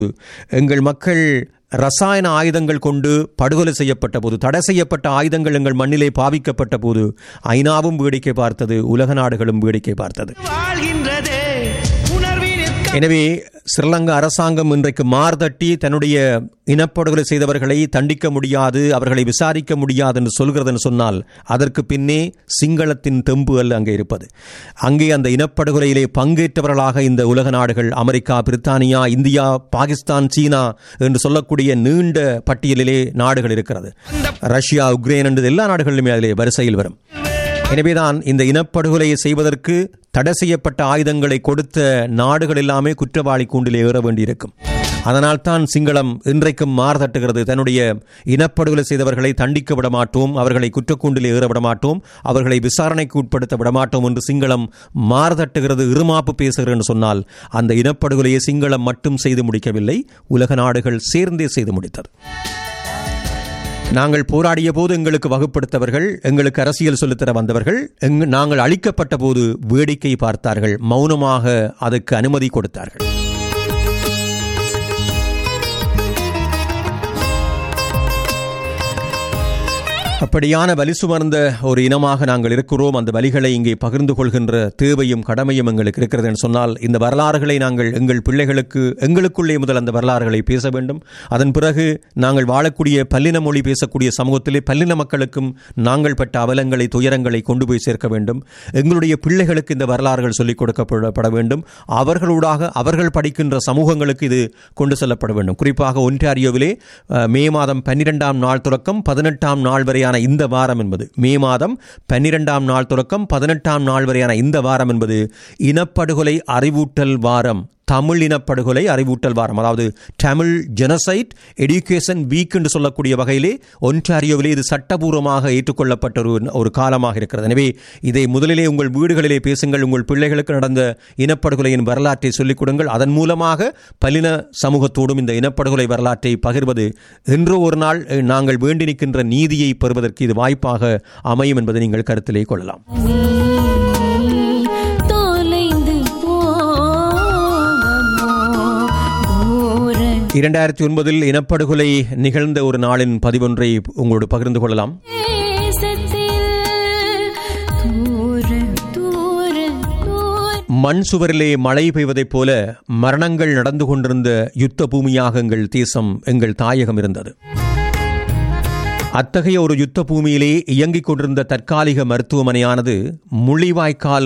எங்கள் மக்கள் ரசாயன ஆயுதங்கள் கொண்டு படுகொலை செய்யப்பட்ட போது தடை செய்யப்பட்ட ஆயுதங்கள் எங்கள் மண்ணிலே பாவிக்கப்பட்ட போது ஐநாவும் வேடிக்கை பார்த்தது உலக நாடுகளும் வேடிக்கை பார்த்தது வாழ்கின்றதே உணர்வினில் எனவே ஸ்ரீலங்கா அரசாங்கம் இன்றைக்கு மார்தட்டி தன்னுடைய இனப்படுகொலை செய்தவர்களை தண்டிக்க முடியாது அவர்களை விசாரிக்க முடியாது என்று சொல்கிறதுன்னு சொன்னால் அதற்கு பின்னே சிங்களத்தின் தெம்பு அல்ல அங்கே இருப்பது அங்கே அந்த இனப்படுகொலையிலே பங்கேற்றவர்களாக இந்த உலக நாடுகள் அமெரிக்கா பிரித்தானியா இந்தியா பாகிஸ்தான் சீனா என்று சொல்லக்கூடிய நீண்ட பட்டியலிலே நாடுகள் இருக்கிறது ரஷ்யா உக்ரைன் என்று எல்லா நாடுகளிலுமே அதிலே வரிசையில் வரும் எனவேதான் இந்த இனப்படுகொலையை செய்வதற்கு தடை செய்யப்பட்ட ஆயுதங்களை கொடுத்த நாடுகள் எல்லாமே குற்றவாளி கூண்டிலே ஏற வேண்டியிருக்கும் அதனால்தான் சிங்களம் இன்றைக்கும் மார்தட்டுகிறது தன்னுடைய இனப்படுகொலை செய்தவர்களை தண்டிக்க விட மாட்டோம் அவர்களை குற்றக்கூண்டிலே ஏற விட மாட்டோம் அவர்களை விசாரணைக்கு உட்படுத்த விட மாட்டோம் என்று சிங்களம் மார்தட்டுகிறது இருமாப்பு பேசுகிறது என்று சொன்னால் அந்த இனப்படுகொலையை சிங்களம் மட்டும் செய்து முடிக்கவில்லை உலக நாடுகள் சேர்ந்தே செய்து முடித்தது நாங்கள் போராடிய போது எங்களுக்கு வகுப்படுத்தவர்கள் எங்களுக்கு அரசியல் சொல்லித்தர வந்தவர்கள் எங்கு நாங்கள் அழிக்கப்பட்ட போது வேடிக்கை பார்த்தார்கள் மௌனமாக அதுக்கு அனுமதி கொடுத்தார்கள் அப்படியான வலி சுமர்ந்த ஒரு இனமாக நாங்கள் இருக்கிறோம் அந்த வலிகளை இங்கே பகிர்ந்து கொள்கின்ற தேவையும் கடமையும் எங்களுக்கு இருக்கிறது என்று சொன்னால் இந்த வரலாறுகளை நாங்கள் எங்கள் பிள்ளைகளுக்கு எங்களுக்குள்ளே முதல் அந்த வரலாறுகளை பேச வேண்டும் அதன் பிறகு நாங்கள் வாழக்கூடிய பல்லின மொழி பேசக்கூடிய சமூகத்திலே பல்லின மக்களுக்கும் நாங்கள் பட்ட அவலங்களை துயரங்களை கொண்டு போய் சேர்க்க வேண்டும் எங்களுடைய பிள்ளைகளுக்கு இந்த வரலாறுகள் சொல்லிக் கொடுக்கப்பட வேண்டும் அவர்களூடாக அவர்கள் படிக்கின்ற சமூகங்களுக்கு இது கொண்டு செல்லப்பட வேண்டும் குறிப்பாக ஒன்டாரியோவிலே அஹ், மே மாதம் பன்னிரெண்டாம் நாள் தொடக்கம் பதினெட்டாம் நாள் வரையான இந்த வாரம் என்பது மே மாதம் பன்னிரெண்டாம் நாள் தொடக்கம் பதினெட்டாம் நாள் வரையான இந்த வாரம் என்பது இனப்படுகொலை அறிவூட்டல் வாரம் தமிழ் இனப்படுகொலை அறிவூட்டல் வாரம் அதாவது தமிழ் ஜெனசைட் எடுகேஷன் வீக் என்று சொல்லக்கூடிய வகையிலே ஒன்டாரியோவிலே இது சட்டபூர்வமாக ஏற்றுக்கொள்ளப்பட்ட ஒரு ஒரு காலமாக இருக்கிறது எனவே இதை முதலிலே உங்கள் வீடுகளிலே பேசுங்கள் உங்கள் பிள்ளைகளுக்கு நடந்த இனப்படுகொலையின் வரலாற்றை சொல்லிக் கொடுங்கள் அதன் மூலமாக பல்லின சமூகத்தோடும் இந்த இனப்படுகொலை வரலாற்றை பகிர்வது என்றோ ஒரு நாள் அஹ், நாங்கள் வேண்டி நிற்கின்ற நீதியை பெறுவதற்கு இது வாய்ப்பாக அமையும் என்பதை நீங்கள் கருத்திலே கொள்ளலாம் தொலைந்து போவமோ தூர இரண்டாயிரத்தி ஒன்பதில் இனப்படுகொலை நிகழ்ந்த ஒரு நாளின் பதிவொன்றை உங்களோடு பகிர்ந்து கொள்ளலாம் தேசத்தில் தூர தூர தூர மண் சுவரிலே மழை பெய்வதைப் போல மரணங்கள் நடந்து கொண்டிருந்த யுத்த பூமியாக எங்கள் தேசம் எங்கள் தாயகம் இருந்தது அத்தகைய ஒரு யுத்த பூமியிலே இயங்கிக் கொண்டிருந்த தற்காலிக மருத்துவமனையானது முள்ளிவாய்க்கால்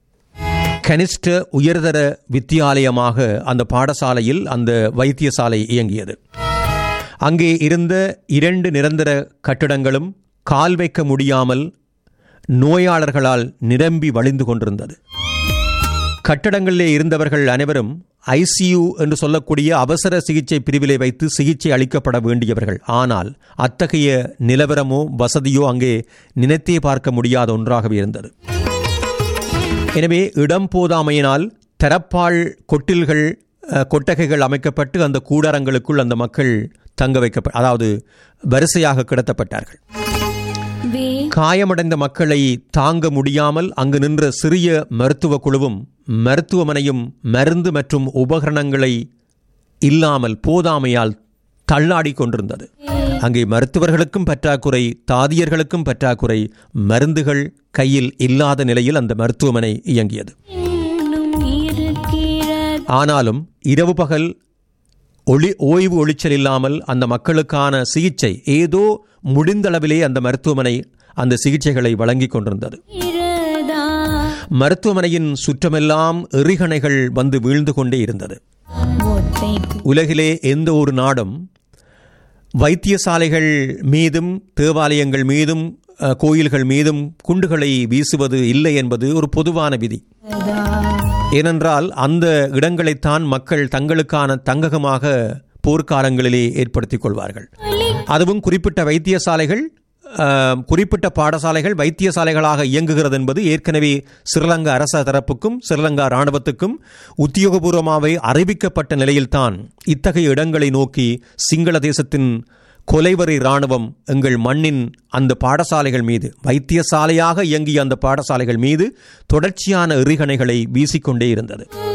கனிஷ்ட உயர்தர வித்தியாலயமாக அந்த பாடசாலையில் அந்த வைத்தியசாலை இயங்கியது அங்கே இருந்த இரண்டு நிரந்தர கட்டிடங்களும் கால் வைக்க முடியாமல் நோயாளர்களால் நிரம்பி வழிந்து கொண்டிருந்தது கட்டடங்களிலே இருந்தவர்கள் அனைவரும் ஐசியு என்று சொல்லக்கூடிய அவசர சிகிச்சை பிரிவிலே வைத்து சிகிச்சை அளிக்கப்பட வேண்டியவர்கள் ஆனால் அத்தகைய நிலவரமோ வசதியோ அங்கே நினைத்தே பார்க்க முடியாத ஒன்றாகவே இருந்தது எனவே இடம் போதாமையினால் தரப்பால் கொட்டில்கள் அஹ், கொட்டகைகள் அமைக்கப்பட்டு அந்த கூடாரங்களுக்குள் அந்த மக்கள் தங்க வைக்கப்ப அதாவது வரிசையாக கிடத்தப்பட்டார்கள் வே காயமடைந்த மக்களை தாங்க முடியாமல் அங்கு நின்ற சிறிய மருத்துவ குழுவும் மருத்துவமனையும் மருந்து மற்றும் உபகரணங்களை இல்லாமல் போதாமையால் தள்ளாடி கொண்டிருந்தது அங்கே மருத்துவர்களுக்கும் பற்றாக்குறை தாதியர்களுக்கும் பற்றாக்குறை மருந்துகள் கையில் இல்லாத நிலையில் அந்த மருத்துவமனை இயங்கியது இன்னும் இருக்கிறது ஆனாலும் இரவு பகல் ஒளி ஓய்வு ஒளிச்சல் இல்லாமல் அந்த மக்களுக்கான சிகிச்சை ஏதோ முடிந்தளவிலே அந்த மருத்துவமனை அந்த சிகிச்சைகளை வழங்கிக் கொண்டிருந்தது இரதா மருத்துவமனையின் சுற்றமெல்லாம் எறிகணைகள் வந்து வீழ்ந்து கொண்டே இருந்தது ஒத்தை உலகிலே எந்த ஒரு நாடும் வைத்தியசாலைகள் மீதும் தேவாலயங்கள் மீதும் அஹ், கோயில்கள் மீதும் குண்டுகளை வீசுவது இல்லை என்பது ஒரு பொதுவான விதி ஏனென்றால் அந்த இடங்களைத்தான் மக்கள் தங்களுக்கான தங்ககமாக போர்க்காலங்களிலே ஏற்படுத்திக் கொள்வார்கள் அதுவும் குறிப்பிட்ட வைத்தியசாலைகள் அஹ், குறிப்பிட்ட பாடசாலைகள் வைத்தியசாலைகளாக இயங்குகிறது என்பது ஏற்கனவே ஸ்ரீலங்கா அரச தரப்புக்கும் ஸ்ரீலங்கா இராணுவத்துக்கும் உத்தியோகபூர்வமாகவே அறிவிக்கப்பட்ட நிலையில்தான் இத்தகைய இடங்களை நோக்கி சிங்கள தேசத்தின் கொலைவரி இராணுவம் எங்கள் மண்ணின் அந்த பாடசாலைகள் மீது வைத்தியசாலையாக இயங்கிய அந்த பாடசாலைகள் மீது தொடர்ச்சியான எறிகணைகளை வீசிக்கொண்டே இருந்தது